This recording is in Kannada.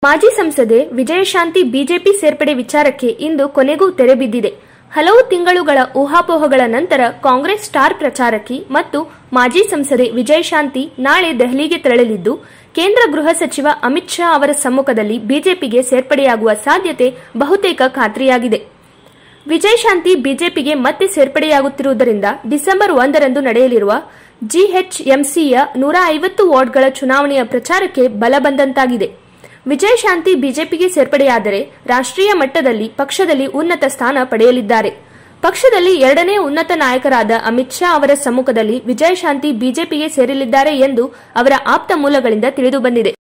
ಮಾಜಿ ಸಂಸದೆ ವಿಜಯಶಾಂತಿ ಬಿಜೆಪಿ ಸೇರ್ಪಡೆ ವಿಚಾರಕ್ಕೆ ಇಂದು ಕೊನೆಗೂ ತೆರೆಬಿದ್ದಿದೆ ಹಲವು ತಿಂಗಳುಗಳ ಊಹಾಪೋಹಗಳ ನಂತರ ಕಾಂಗ್ರೆಸ್ ಸ್ಟಾರ್ ಪ್ರಚಾರಕಿ ಮತ್ತು ಮಾಜಿ ಸಂಸದೆ ವಿಜಯಶಾಂತಿ ನಾಳೆ ದೆಹಲಿಗೆ ತೆರಳಲಿದ್ದು ಕೇಂದ್ರ ಗೃಹ ಸಚಿವ ಅಮಿತ್ ಶಾ ಅವರ ಸಮ್ಮುಖದಲ್ಲಿ ಬಿಜೆಪಿಗೆ ಸೇರ್ಪಡೆಯಾಗುವ ಸಾಧ್ಯತೆ ಬಹುತೇಕ ಖಾತ್ರಿಯಾಗಿದೆ ವಿಜಯಶಾಂತಿ ಬಿಜೆಪಿಗೆ ಮತ್ತೆ ಸೇರ್ಪಡೆಯಾಗುತ್ತಿರುವುದರಿಂದ ಡಿಸೆಂಬರ್ ಒಂದರಂದು ನಡೆಯಲಿರುವ ಜಿಎಚ್ಎಂಸಿಯ ನೂರ ಐವತ್ತು ವಾರ್ಡ್ಗಳ ಚುನಾವಣೆಯ ಪ್ರಚಾರಕ್ಕೆ ಬಲ ಬಂದಂತಾಗಿದೆ ವಿಜಯಶಾಂತಿ ಬಿಜೆಪಿಗೆ ಸೇರ್ಪಡೆಯಾದರೆ ರಾಷ್ಟ್ರೀಯ ಮಟ್ಟದಲ್ಲಿ ಪಕ್ಷದಲ್ಲಿ ಉನ್ನತ ಸ್ಥಾನ ಪಡೆಯಲಿದ್ದಾರೆ ಪಕ್ಷದಲ್ಲಿ ಎರಡನೇ ಉನ್ನತ ನಾಯಕರಾದ ಅಮಿತ್ ಶಾ ಅವರ ಸಮ್ಮುಖದಲ್ಲಿ ವಿಜಯಶಾಂತಿ ಬಿಜೆಪಿಗೆ ಸೇರಲಿದ್ದಾರೆ ಎಂದು ಅವರ ಆಪ್ತ ಮೂಲಗಳಿಂದ ತಿಳಿದುಬಂದಿದೆ